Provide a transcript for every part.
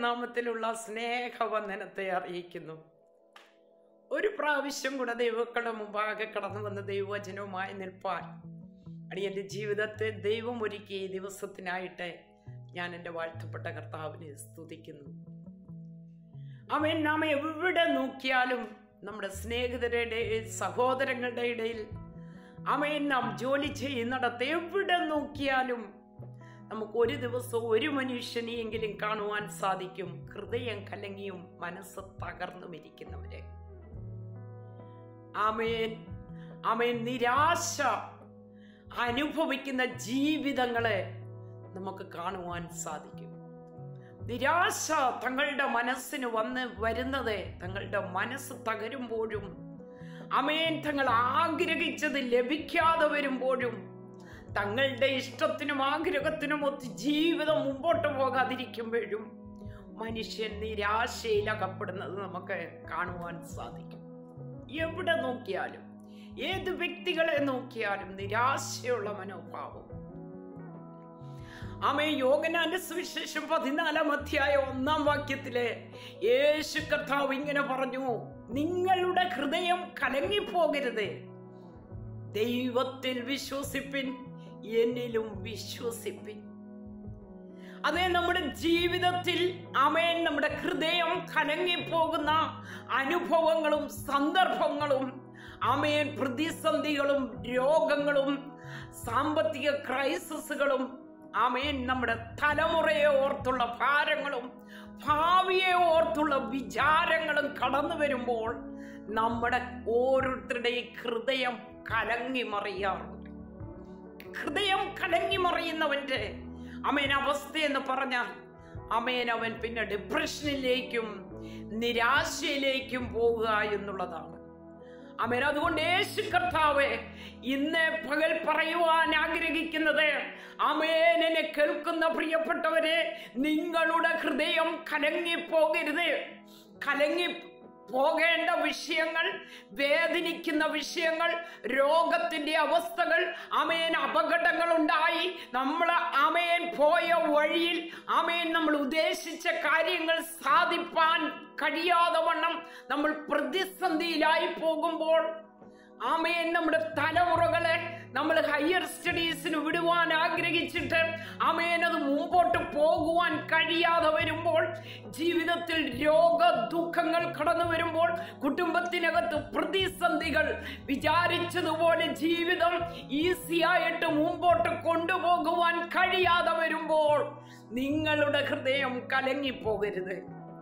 നാമത്തിലുള്ള സ്നേഹവന്ദനത്തെ അറിയിക്കുന്നു ഒരു പ്രാവശ്യം കൂടെ ദൈവക്കളുടെ മുമ്പാകെ കടന്നു വന്ന ദൈവവചനവുമായി നിൽപ്പാൻ അടിയൻ്റെ ജീവിതത്തെ ദൈവം ഒരുക്കിയ ഈ ദിവസത്തിനായിട്ട് ഞാൻ എൻ്റെ വാഴ്ത്തപ്പെട്ട കർത്താവിനെ സ്തുതിക്കുന്നു അവൻ നാം എവിടെ നോക്കിയാലും നമ്മുടെ സ്നേഹിതരുടെ സഹോദരങ്ങളുടെ ഇടയിൽ അവൻ നാം ജോലി ചെയ്യുന്നിടത്ത് എവിടെ നോക്കിയാലും നമുക്ക് ഒരു ദിവസം ഒരു മനുഷ്യനെയെങ്കിലും കാണുവാൻ സാധിക്കും ഹൃദയം കലങ്ങിയും മനസ്സ് തകർന്നും ഇരിക്കുന്നവരെ ആമേൻ ആമേൻ നിരാശ അനുഭവിക്കുന്ന ജീവിതങ്ങളെ നമുക്ക് കാണുവാൻ സാധിക്കും നിരാശ തങ്ങളുടെ മനസ്സിന് വന്ന് വരുന്നത് തങ്ങളുടെ മനസ്സ് തകരുമ്പോഴും അമേൻ തങ്ങൾ ആഗ്രഹിച്ചത് ലഭിക്കാതെ വരുമ്പോഴും തങ്ങളുടെ ഇഷ്ടത്തിനും ആഗ്രഹത്തിനും ഒത്ത് ജീവിതം മുമ്പോട്ട് പോകാതിരിക്കുമ്പോഴും മനുഷ്യൻ നിരാശയിൽ അകപ്പെടുന്നത് നമുക്ക് കാണുവാൻ സാധിക്കും എവിടെ നോക്കിയാലും ഏത് വ്യക്തികളെ നോക്കിയാലും നിരാശയുള്ള മനോഭാവം ആമേ യോഗനാന്റെ സുവിശേഷം പതിനാലാം അധ്യായ ഒന്നാം വാക്യത്തിലെ യേശു കർത്താവ് ഇങ്ങനെ പറഞ്ഞു നിങ്ങളുടെ ഹൃദയം കലങ്ങിപ്പോകരുത് ദൈവത്തിൽ വിശ്വസിപ്പിൻ എന്നിലും വിശ്വസിപ്പിൻ അതേ നമ്മുടെ ജീവിതത്തിൽ അമേൻ നമ്മുടെ ഹൃദയം കലങ്ങിപ്പോകുന്ന അനുഭവങ്ങളും സന്ദർഭങ്ങളും അമേൻ പ്രതിസന്ധികളും രോഗങ്ങളും സാമ്പത്തിക ക്രൈസിസുകളും ആമേൻ നമ്മുടെ തലമുറയെ ഓർത്തുള്ള ഭാരങ്ങളും ഭാവിയെ ഓർത്തുള്ള വിചാരങ്ങളും കടന്നു വരുമ്പോൾ നമ്മുടെ ഓരോരുത്തരുടെയും ഹൃദയം കലങ്ങി മറിയാറുണ്ട് ഹൃദയം കലങ്ങി മറിയുന്നവന്റെ അമേൻ അവസ്ഥ എന്ന് പറഞ്ഞാൽ അമേൻ അവൻ പിന്നെ ഡിപ്രഷനിലേക്കും നിരാശയിലേക്കും പോവുക എന്നുള്ളതാണ് അമേൻ അതുകൊണ്ട് യേശു കർത്താവ് ഇന്ന് പകൽ പറയുവാൻ ആഗ്രഹിക്കുന്നത് അമേനെ കേൾക്കുന്ന പ്രിയപ്പെട്ടവരെ നിങ്ങളുടെ ഹൃദയം കലങ്ങി പോകരുത് കലങ്ങി പോകേണ്ട വിഷയങ്ങൾ വേദനിക്കുന്ന വിഷയങ്ങൾ രോഗത്തിന്റെ അവസ്ഥകൾ അമേൻ അപകടങ്ങൾ ഉണ്ടായി നമ്മൾ അമേൻ പോയ വഴിയിൽ അമേൻ നമ്മൾ ഉദ്ദേശിച്ച കാര്യങ്ങൾ സാധിപ്പാൻ കഴിയാതെ വണ്ണം നമ്മൾ പ്രതിസന്ധിയിലായി പോകുമ്പോൾ ആമേൻ നമ്മുടെ തലമുറകളെ നമ്മൾ ഹയർ സ്റ്റഡീസിന് വിടുവാൻ ആഗ്രഹിച്ചിട്ട് ആമേൻ അത് മുമ്പോട്ട് പോകുവാൻ കഴിയാതെ വരുമ്പോൾ ജീവിതത്തിൽ രോഗ ദുഃഖങ്ങൾ കടന്നു വരുമ്പോൾ കുടുംബത്തിനകത്ത് പ്രതിസന്ധികൾ വിചാരിച്ചതുപോലെ ജീവിതം ഈസിയായിട്ട് മുമ്പോട്ട് കൊണ്ടുപോകുവാൻ കഴിയാതെ വരുമ്പോൾ നിങ്ങളുടെ ഹൃദയം കലങ്ങിപ്പോകരുത്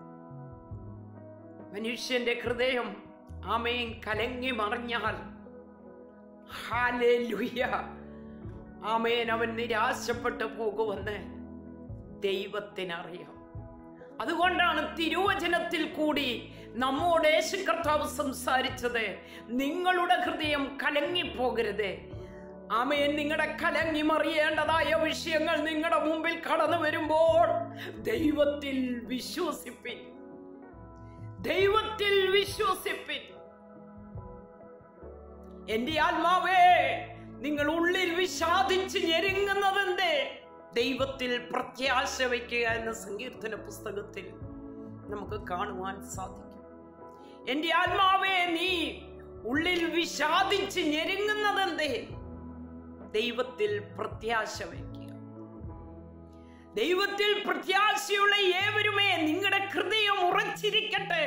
മനുഷ്യന്റെ ഹൃദയം ആമേൻ കലങ്ങി മറിഞ്ഞാൽ ഹാലേലുയ്യ ആമേൻ അവൻ നിരാശപ്പെട്ടു പോകുമെന്ന് ദൈവത്തിനറിയാം അതുകൊണ്ടാണ് തിരുവചനത്തിൽ കൂടി നമ്മോട് യേശു കർത്താവ് സംസാരിച്ചത് നിങ്ങളുടെ ഹൃദയം കലങ്ങിപ്പോകരുത് ആമേൻ നിങ്ങളുടെ കലങ്ങി മറിയേണ്ടതായ വിഷയങ്ങൾ നിങ്ങളുടെ മുമ്പിൽ കടന്നു വരുമ്പോൾ ദൈവത്തിൽ വിശ്വസിപ്പിൻ ദൈവത്തിൽ വിശ്വസിപ്പിൻ എന്റെ ആത്മാവേ നിങ്ങൾ ഉള്ളിൽ വിഷാദിച്ച് ഞെരുങ്ങുന്നതെന്തേ ദൈവത്തിൽ പ്രത്യാശ വയ്ക്കുക എന്ന സങ്കീർത്തന പുസ്തകത്തിൽ നമുക്ക് കാണുവാൻ സാധിക്കും എന്റെ ആത്മാവേ നീ ഉള്ളിൽ വിഷാദിച്ച് ഞെരുങ്ങുന്നതെന്തേ ദൈവത്തിൽ പ്രത്യാശ വയ്ക്കുക ദൈവത്തിൽ പ്രത്യാശയുള്ള ഏവരുമേ നിങ്ങളുടെ ഹൃദയം ഉറച്ചിരിക്കട്ടെ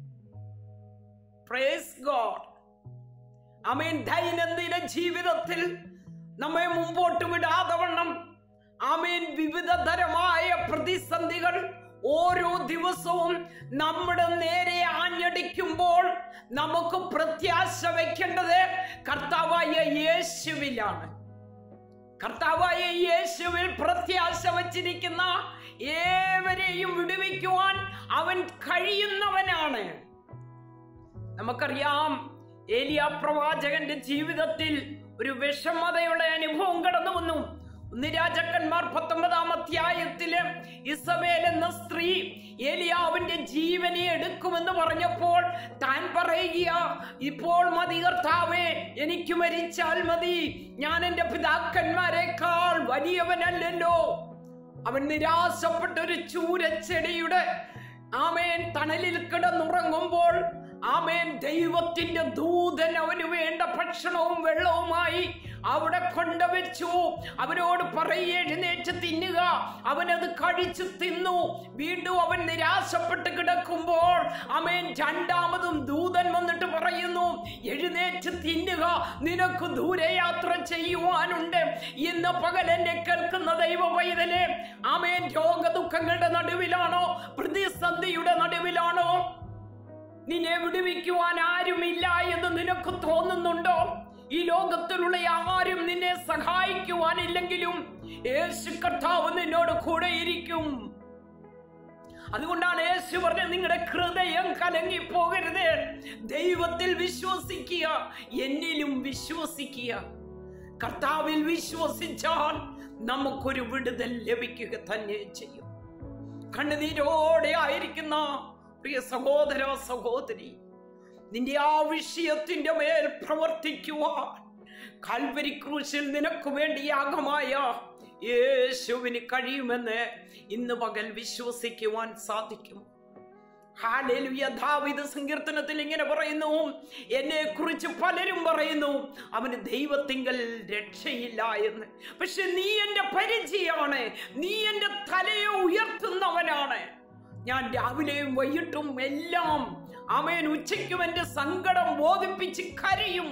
പ്രേസ് ഗോഡ് അമേൻ ദൈനംദിന ജീവിതത്തിൽ നമ്മെ മുമ്പോട്ട് വിടാതെ വണ്ണം ആമേൻ വിവിധ തരമായ പ്രതിസന്ധികൾ ഓരോ ദിവസവും നമ്മുടെ നേരെ ആഞ്ഞടിക്കുമ്പോൾ നമുക്ക് പ്രത്യാശ വയ്ക്കേണ്ടത് കർത്താവായ യേശുവിലാണ് കർത്താവായ യേശുവിൽ പ്രത്യാശ വച്ചിരിക്കുന്ന ഏവരെയും വിടുവിക്കുവാൻ അവൻ കഴിയുന്നവനാണ് നമുക്കറിയാം ഏലിയ പ്രവാചകന്റെ ജീവിതത്തിൽ ഒരു വിഷമതയുള്ള അനുഭവം കടന്നു വന്നു ഒന്ന് രാജാക്കന്മാർ പത്തൊമ്പതാം അധ്യായത്തില് ഇസബേൽ എന്ന സ്ത്രീ ഏലിയാവിന്റെ ജീവനെ എടുക്കുമെന്ന് പറഞ്ഞപ്പോൾ താൻ പറയുക ഇപ്പോൾ മതി കർത്താവേ എനിക്ക് മരിച്ചാൽ മതി ഞാൻ എൻ്റെ പിതാക്കന്മാരെക്കാൾ വലിയവനല്ലല്ലോ അവൻ നിരാശപ്പെട്ട ഒരു ചൂരച്ചെടിയുടെ ആമേൻ തണലിൽ കിടന്നുറങ്ങുമ്പോൾ ആമേൻ ദൈവത്തിന്റെ ദൂതൻ അവന് വേണ്ട ഭക്ഷണവും വെള്ളവുമായി അവിടെ കൊണ്ടുവച്ചു അവനോട് പറയ എഴുന്നേറ്റ് തിന്നുക അവനത് കഴിച്ചു തിന്നു വീണ്ടും അവൻ നിരാശപ്പെട്ട് കിടക്കുമ്പോൾ അമേൻ രണ്ടാമതും ദൂതൻ വന്നിട്ട് പറയുന്നു എഴുന്നേറ്റ് തിന്നുക നിനക്ക് ദൂരയാത്ര ചെയ്യുവാനുണ്ട് ഇന്ന് പകൽ എന്നെ കേൾക്കുന്ന ദൈവ പൈതലെ അമേൻ രോഗദുഃഖങ്ങളുടെ നടുവിലാണോ പ്രതിസന്ധിയുടെ നടുവിലാണോ നിന്നെ വിടുവിക്കുവാൻ ആരുമില്ല എന്ന് നിനക്ക് തോന്നുന്നുണ്ടോ ഈ ലോകത്തിലുള്ള ആരും നിന്നെ സഹായിക്കുവാനില്ലെങ്കിലും യേശു കർത്താവ് നിന്നോട് കൂടെ ഇരിക്കും അതുകൊണ്ടാണ് യേശു പറഞ്ഞത് നിങ്ങളുടെ ഹൃദയം കലങ്ങി പോകരുത് ദൈവത്തിൽ വിശ്വസിക്കുക എന്നിലും വിശ്വസിക്കുക കർത്താവിൽ വിശ്വസിച്ചാൽ നമുക്കൊരു വിടുതൽ ലഭിക്കുക തന്നെ ചെയ്യും കണ്ണുനീരോടെ ആയിരിക്കുന്ന പ്രിയ സഹോദര സഹോദരി നിന്റെ ആ വിഷയത്തിന്റെ മേൽ പ്രവർത്തിക്കുവാൻ കാൽവരി ക്രൂശിൽ നിനക്ക് വേണ്ടി യാഗമായ യേശുവിന് കഴിയുമെന്ന് ഇന്ന് പകൽ വിശ്വസിക്കുവാൻ സാധിക്കും ഹാലേലുയ ദാവീദ് സങ്കീർത്തനത്തിൽ ഇങ്ങനെ പറയുന്നു എന്നെ കുറിച്ച് പലരും പറയുന്നു അവന് ദൈവത്തിങ്കൽ രക്ഷയില്ല എന്ന് പക്ഷെ നീ എന്റെ പരിചയമാണ് നീ എന്റെ തലയെ ഉയർത്തുന്നവനാണ് ഞാൻ രാവിലെയും വൈകിട്ടും എല്ലാം അവൻ ഉച്ചയ്ക്കും എന്റെ സങ്കടം ബോധിപ്പിച്ച് കരയും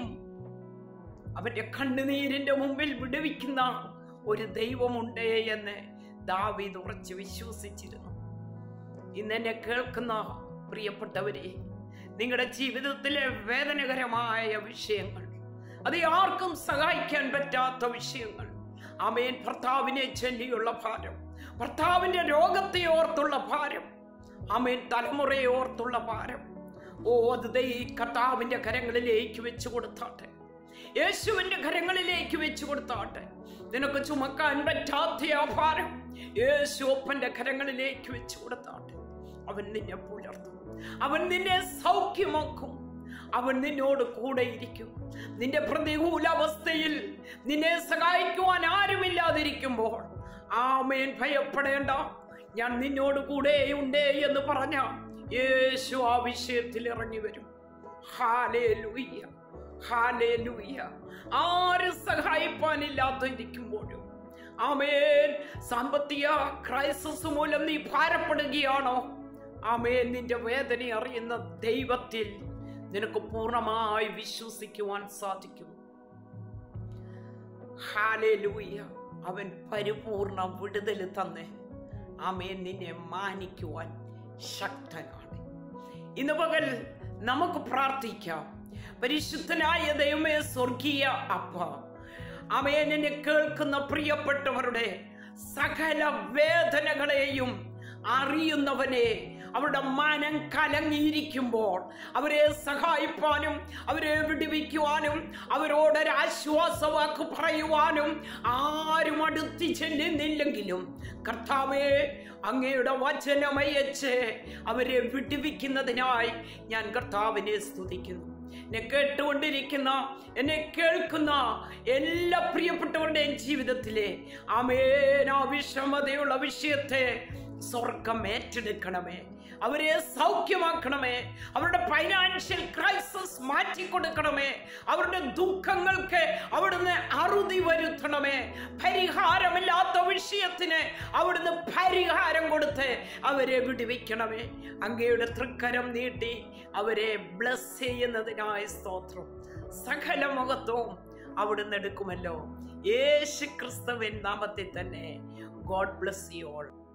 അവന്റെ കണ്ണുനീരിന്റെ മുമ്പിൽ വിടുവിക്കുന്ന ഒരു ദൈവമുണ്ട് എന്ന് ദാവീദ് ഉറച്ച് വിശ്വസിച്ചിരുന്നു ഇന്ന് എന്നെ കേൾക്കുന്ന പ്രിയപ്പെട്ടവരെ നിങ്ങളുടെ ജീവിതത്തിലെ വേദനകരമായ വിഷയങ്ങൾ അത് ആർക്കും സഹായിക്കാൻ പറ്റാത്ത വിഷയങ്ങൾ അമേൻ ഭർത്താവിനെ ചൊല്ലിയുള്ള ഭാരം ഭർത്താവിന്റെ രോഗത്തെ ഓർത്തുള്ള ഭാരം അമേൻ തലമുറയെ ഓർത്തുള്ള ഭാരം ഓ അത് ദൈ കർത്താവിന്റെ കരങ്ങളിലേക്ക് വെച്ചു കൊടുത്താട്ടെ യേശുവിന്റെ കരങ്ങളിലേക്ക് വെച്ചു കൊടുത്താട്ടെ നിനക്ക് ചുമക്കാൻ പറ്റാത്ത ആ ഭാരം യേശു ഒപ്പന്റെ കരങ്ങളിലേക്ക് വെച്ചു കൊടുത്താട്ടെ അവൻ നിന്നെ പുലർത്തും അവൻ നിന്നെ സൗഖ്യമാക്കും അവൻ നിന്നോട് കൂടെ ഇരിക്കും നിന്റെ പ്രതികൂല അവസ്ഥയിൽ നിന്നെ സഹായിക്കുവാൻ ആരുമില്ലാതിരിക്കുമ്പോൾ ആമേൻ ഭയപ്പെടേണ്ട ഞാൻ നിന്നോട് കൂടെ ഉണ്ട് എന്ന് പറഞ്ഞ യേശു ആ വിഷയത്തിൽ ഇറങ്ങി വരും ഹാലേ ലൂയ്യ ഹാലേ ലൂയ്യ ആര് സഹായിപ്പാനില്ലാതിരിക്കുമ്പോഴും ആമേൻ സാമ്പത്തിക ക്രൈസിസ് മൂലം നീ ഭാരപ്പെടുകയാണോ ആമേൻ നിന്റെ വേദന അറിയുന്ന ദൈവത്തിൽ നിനക്ക് പൂർണ്ണമായി വിശ്വസിക്കുവാൻ സാധിക്കും ഹാലേലൂയ അവൻ പരിപൂർണ വിടുതൽ തന്നെ ആമേൻ നിന്നെ മാനിക്കുവാൻ ശക്തനാണ് ഇന്ന് പകൽ നമുക്ക് പ്രാർത്ഥിക്കാം പരിശുദ്ധനായ ദൈവമേ സ്വർഗീയ അപ്പ അമേൻ എന്നെ കേൾക്കുന്ന പ്രിയപ്പെട്ടവരുടെ സകല വേദനകളെയും അറിയുന്നവനെ അവരുടെ മനം കലങ്ങിയിരിക്കുമ്പോൾ അവരെ സഹായിപ്പാനും അവരെ വിടുവിക്കുവാനും അവരോടൊരു ആശ്വാസവാക്ക് പറയുവാനും ആരും അടുത്ത് ചെല്ലുന്നില്ലെങ്കിലും കർത്താവേ അങ്ങയുടെ വചനമയച്ച് അവരെ വിടുവിക്കുന്നതിനായി ഞാൻ കർത്താവിനെ സ്തുതിക്കുന്നു എന്നെ കേട്ടുകൊണ്ടിരിക്കുന്ന എന്നെ കേൾക്കുന്ന എല്ലാ പ്രിയപ്പെട്ടവരുടെയും ജീവിതത്തിലെ അമേന വിഷമതയുള്ള വിഷയത്തെ സ്വർഗം ഏറ്റെടുക്കണമേ അവരെ സൗഖ്യമാക്കണമേ അവരുടെ ഫൈനാൻഷ്യൽ ക്രൈസിസ് മാറ്റിക്കൊടുക്കണമേ അവരുടെ ദുഃഖങ്ങൾക്ക് അവിടുന്ന് അറുതി വരുത്തണമേ പരിഹാരമില്ലാത്ത വിഷയത്തിന് അവിടുന്ന് പരിഹാരം കൊടുത്ത് അവരെ വിടുവിക്കണമേ അങ്ങയുടെ തൃക്കരം നീട്ടി അവരെ ബ്ലസ് ചെയ്യുന്നതിനായ സ്തോത്രം സകല മഹത്വവും അവിടുന്ന് എടുക്കുമല്ലോ യേശു ക്രിസ്തുവിൻ നാമത്തിൽ തന്നെ ഗോഡ് ബ്ലസ് യു ഓൾ